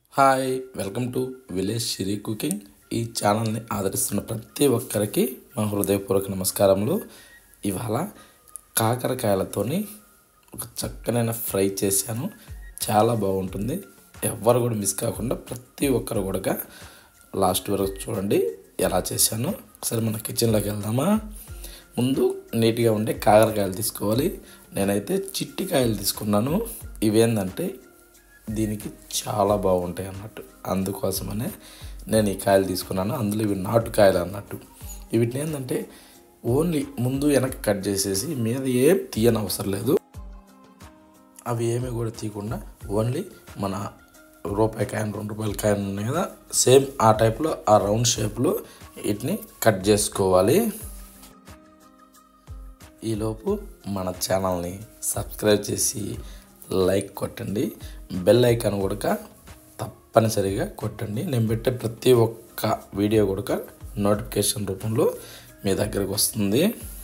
hi welcome to village షిరీ cooking ఈ ఛానల్ని ఆదరిస్తున్న ప్రతి ఒక్కరికి మా హృదయపూర్వక నమస్కారములు ఇవాళ కాకరకాయలతోని ఒక చక్కనైన ఫ్రై చేశాను చాలా బాగుంటుంది ఎవ్వరు కూడా మిస్ కాకుండా ప్రతి ఒక్కరు కూడా లాస్ట్ వరకు చూడండి ఎలా చేశాను ఒకసారి మన కిచెన్లోకి వెళ్దామా ముందు నీట్గా ఉండే కాకరకాయలు తీసుకోవాలి నేనైతే చిట్టికాయలు తీసుకున్నాను ఇవేంటంటే దీనికి చాలా బాగుంటాయి అన్నట్టు అందుకోసమనే నేను ఈ కాయలు తీసుకున్నాను అందులో ఇవి నాటు కాయలు అన్నట్టు వీటిని ఏంటంటే ఓన్లీ ముందు వెనక కట్ చేసేసి మీద ఏం తీయని అవసరం లేదు అవి ఏమి కూడా తీయకుండా ఓన్లీ మన రూపాయి కాయన్ రెండు రూపాయల కాయన్ ఉన్నాయి కదా సేమ్ ఆ టైప్లో ఆ రౌండ్ షేప్లో వీటిని కట్ చేసుకోవాలి ఈలోపు మన ఛానల్ని సబ్స్క్రైబ్ చేసి లైక్ కొట్టండి బెల్ ఐకాన్ కూడా తప్పనిసరిగా కొట్టండి నేను పెట్టే ప్రతి ఒక్క వీడియో కూడా నోటిఫికేషన్ రూపంలో మీ దగ్గరకు వస్తుంది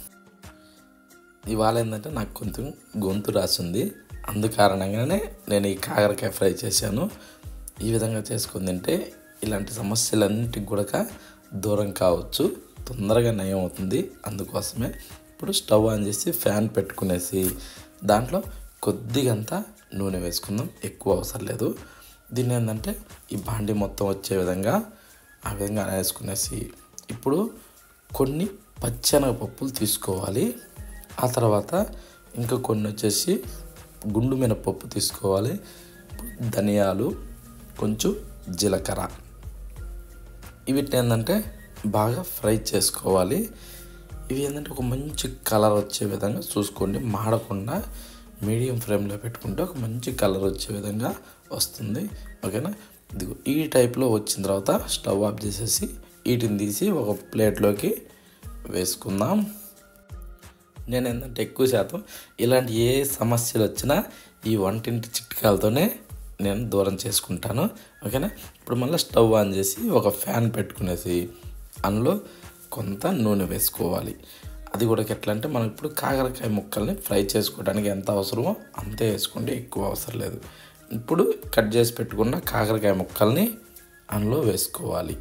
ఇవాళ ఏంటంటే నాకు కొంచెం గొంతు రాసింది అందు కారణంగానే నేను ఈ కాకరకాయ ఫ్రై చేశాను ఈ విధంగా చేసుకుని తింటే ఇలాంటి సమస్యలన్నిటికి కూడా దూరం కావచ్చు తొందరగా నయం అవుతుంది అందుకోసమే ఇప్పుడు స్టవ్ ఆన్ చేసి ఫ్యాన్ పెట్టుకునేసి దాంట్లో కొద్దిగంత నూనె వేసుకుందాం ఎక్కువ అవసరం లేదు దీన్ని ఏంటంటే ఈ బాండి మొత్తం వచ్చే విధంగా ఆ విధంగా వేసుకునేసి ఇప్పుడు కొన్ని పచ్చెనగపప్పులు తీసుకోవాలి ఆ తర్వాత ఇంకా కొన్ని వచ్చేసి గుండు మినపప్పు తీసుకోవాలి ధనియాలు కొంచెం జీలకర్ర వీటిని ఏంటంటే బాగా ఫ్రై చేసుకోవాలి ఇవి ఏంటంటే ఒక మంచి కలర్ వచ్చే విధంగా చూసుకోండి మాడకుండా మీడియం ఫ్లేమ్లో పెట్టుకుంటే ఒక మంచి కలర్ వచ్చే విధంగా వస్తుంది ఓకేనా ఇదిగో ఈ టైప్లో వచ్చిన తర్వాత స్టవ్ ఆఫ్ చేసేసి వీటిని తీసి ఒక ప్లేట్లోకి వేసుకుందాం నేను ఏంటంటే ఎక్కువ శాతం ఇలాంటి ఏ సమస్యలు వచ్చినా ఈ వంటింటి చిట్కాలతోనే నేను దూరం చేసుకుంటాను ఓకేనా ఇప్పుడు మళ్ళీ స్టవ్ ఆన్ చేసి ఒక ఫ్యాన్ పెట్టుకునేసి అందులో కొంత నూనె వేసుకోవాలి అది కూడా ఎట్లా అంటే మనం ఇప్పుడు కాకరకాయ ముక్కల్ని ఫ్రై చేసుకోవడానికి ఎంత అవసరమో అంతే వేసుకోండి ఎక్కువ అవసరం లేదు ఇప్పుడు కట్ చేసి పెట్టుకున్న కాకరకాయ ముక్కల్ని అందులో వేసుకోవాలి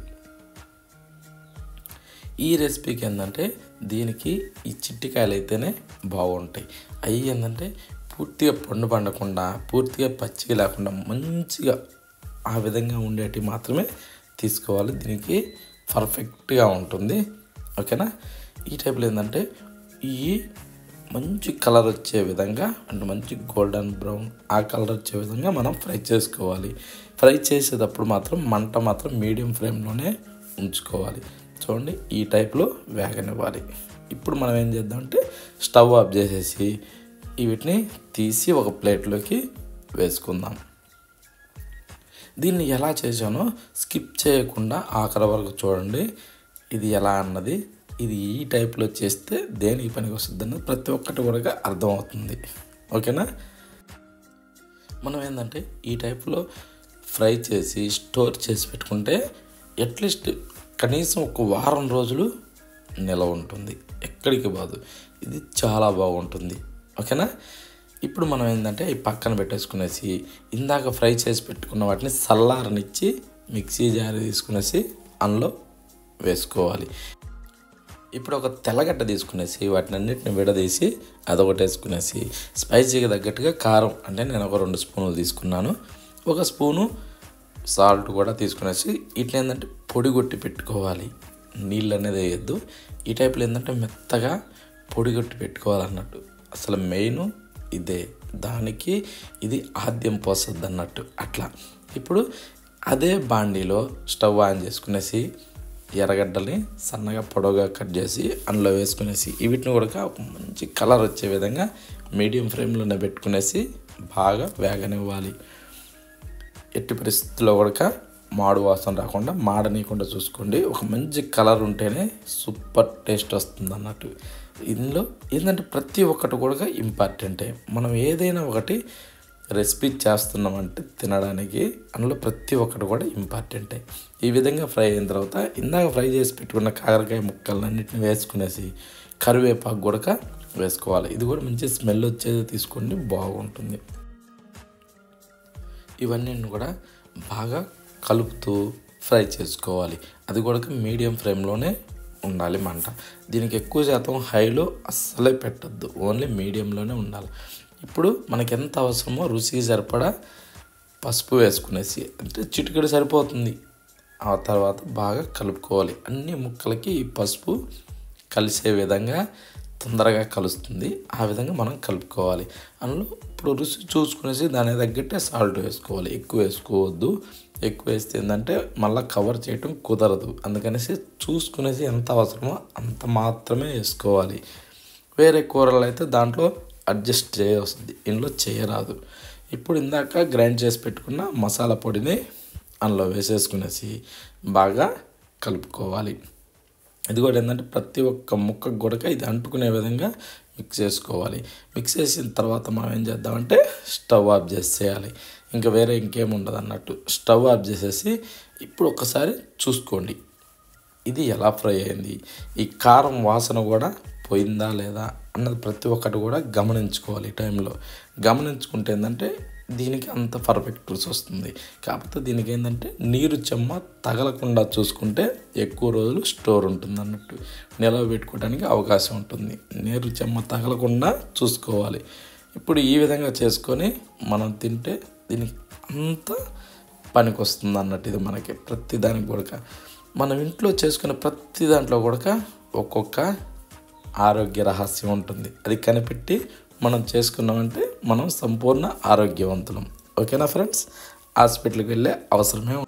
ఈ రెసిపీకి ఏంటంటే దీనికి ఈ చిట్టికాయలు అయితేనే బాగుంటాయి అవి ఏంటంటే పూర్తిగా పండు పండకుండా పూర్తిగా పచ్చిగా లేకుండా మంచిగా ఆ విధంగా ఉండేటివి మాత్రమే తీసుకోవాలి దీనికి పర్ఫెక్ట్గా ఉంటుంది ఓకేనా ఈ టైప్లో ఏంటంటే ఈ మంచి కలర్ వచ్చే విధంగా అంటే మంచి గోల్డెన్ బ్రౌన్ ఆ కలర్ వచ్చే విధంగా మనం ఫ్రై చేసుకోవాలి ఫ్రై చేసేటప్పుడు మాత్రం మంట మాత్రం మీడియం ఫ్లేమ్లోనే ఉంచుకోవాలి చూడండి ఈ టైప్లో వేగనివ్వాలి ఇప్పుడు మనం ఏం చేద్దామంటే స్టవ్ ఆఫ్ చేసేసి వీటిని తీసి ఒక ప్లేట్లోకి వేసుకుందాం దీన్ని ఎలా చేశానో స్కిప్ చేయకుండా ఆఖరి వరకు చూడండి ఇది ఎలా అన్నది ఇది ఈ టైప్లో చేస్తే దేనికి పనికి వస్తుంది అన్నది ప్రతి ఒక్కటి కూడా అర్థమవుతుంది ఓకేనా మనం ఏంటంటే ఈ టైప్లో ఫ్రై చేసి స్టోర్ చేసి పెట్టుకుంటే అట్లీస్ట్ కనీసం ఒక వారం రోజులు నిలవ ఉంటుంది ఎక్కడికి బాదు ఇది చాలా బాగుంటుంది ఓకేనా ఇప్పుడు మనం ఏంటంటే ఈ పక్కన పెట్టేసుకునేసి ఇందాక ఫ్రై చేసి పెట్టుకున్న వాటిని చల్లారనిచ్చి మిక్సీ జారి తీసుకునేసి అందులో వేసుకోవాలి ఇప్పుడు ఒక తెల్లగడ్డ తీసుకునేసి వాటిని అన్నిటిని విడదీసి అదొకటి వేసుకునేసి స్పైసీకి తగ్గట్టుగా కారం అంటే నేను ఒక రెండు స్పూన్లు తీసుకున్నాను ఒక స్పూను సాల్ట్ కూడా తీసుకునేసి ఇట్లా ఏంటంటే పొడి కొట్టి పెట్టుకోవాలి నీళ్ళు అనేది వేయద్దు ఈ టైప్లో ఏంటంటే మెత్తగా పొడి కొట్టి పెట్టుకోవాలన్నట్టు అసలు మెయిన్ ఇదే దానికి ఇది ఆద్యం పోస్తుంది అన్నట్టు అట్లా ఇప్పుడు అదే బాండీలో స్టవ్ ఆన్ చేసుకునేసి ఎర్రగడ్డల్ని సన్నగా పొడవుగా కట్ చేసి అందులో వేసుకునేసి వీటిని కూడా ఒక మంచి కలర్ వచ్చే విధంగా మీడియం ఫ్లేమ్లోనే పెట్టుకునేసి బాగా వేగనివ్వాలి ఎట్టి పరిస్థితుల్లో కూడా మాడు వాసన రాకుండా మాడనీయకుండా చూసుకోండి ఒక మంచి కలర్ ఉంటేనే సూపర్ టేస్ట్ వస్తుంది అన్నట్టు ఇందులో ఏంటంటే ప్రతి ఒక్కటి కూడా ఇంపార్టెంటే మనం ఏదైనా ఒకటి రెసిపీ చేస్తున్నామంటే తినడానికి అందులో ప్రతి ఒక్కటి కూడా ఇంపార్టెంటే ఈ విధంగా ఫ్రై అయిన తర్వాత ఇందాక ఫ్రై చేసి పెట్టుకున్న కాకరకాయ ముక్కలన్నింటిని వేసుకునేసి కరివేపాకు కూడా వేసుకోవాలి ఇది కూడా మంచి స్మెల్ వచ్చేది తీసుకోండి బాగుంటుంది ఇవన్నీ కూడా బాగా కలుపుతూ ఫ్రై చేసుకోవాలి అది కూడా మీడియం ఫ్లేమ్లోనే ఉండాలి మంట దీనికి ఎక్కువ శాతం హైలో అస్సలే పెట్టద్దు ఓన్లీ మీడియంలోనే ఉండాలి ఇప్పుడు మనకి ఎంత అవసరమో రుచికి సరిపడా పసుపు వేసుకునేసి అంటే చిటికెడు సరిపోతుంది ఆ తర్వాత బాగా కలుపుకోవాలి అన్ని ముక్కలకి ఈ పసుపు కలిసే విధంగా తొందరగా కలుస్తుంది ఆ విధంగా మనం కలుపుకోవాలి అందులో ఇప్పుడు రుచి చూసుకునేసి దానికి తగ్గట్టే సాల్ట్ వేసుకోవాలి ఎక్కువ వేసుకోవద్దు ఎక్కువ వేస్తే ఏంటంటే మళ్ళీ కవర్ చేయటం కుదరదు అందుకనేసి చూసుకునేసి ఎంత అవసరమో అంత మాత్రమే వేసుకోవాలి వేరే కూరలు అయితే దాంట్లో అడ్జస్ట్ చేయవస్తుంది ఇందులో చేయరాదు ఇప్పుడు ఇందాక గ్రైండ్ చేసి పెట్టుకున్న మసాలా పొడిని అందులో వేసేసుకునేసి బాగా కలుపుకోవాలి ఇది కూడా ఏంటంటే ప్రతి ఒక్క ముక్కకు కూడా ఇది అంటుకునే విధంగా మిక్స్ చేసుకోవాలి మిక్స్ చేసిన తర్వాత మనం ఏం చేద్దామంటే స్టవ్ ఆఫ్ చేసేయాలి ఇంకా వేరే ఇంకేం ఉండదు అన్నట్టు స్టవ్ ఆఫ్ చేసేసి ఇప్పుడు ఒకసారి చూసుకోండి ఇది ఎలా ఫ్రై అయింది ఈ కారం వాసన కూడా పోయిందా లేదా అన్నది ప్రతి ఒక్కటి కూడా గమనించుకోవాలి ఈ టైంలో గమనించుకుంటే ఏంటంటే దీనికి అంత పర్ఫెక్ట్ రుచి వస్తుంది కాకపోతే దీనికి ఏంటంటే నీరు చెమ్మ తగలకుండా చూసుకుంటే ఎక్కువ రోజులు స్టోర్ ఉంటుంది అన్నట్టు నిల్వ పెట్టుకోవడానికి అవకాశం ఉంటుంది నీరు చెమ్మ తగలకుండా చూసుకోవాలి ఇప్పుడు ఈ విధంగా చేసుకొని మనం తింటే దీనికి అంత పనికి వస్తుంది అన్నట్టు ఇది మనకి ప్రతి దానికి కూడా మనం ఇంట్లో చేసుకునే ప్రతి దాంట్లో కూడా ఒక్కొక్క ఆరోగ్య రహస్యం ఉంటుంది అది కనిపెట్టి మనం చేసుకున్నామంటే మనం సంపూర్ణ ఆరోగ్యవంతులం ఓకేనా ఫ్రెండ్స్ హాస్పిటల్కి వెళ్ళే అవసరమే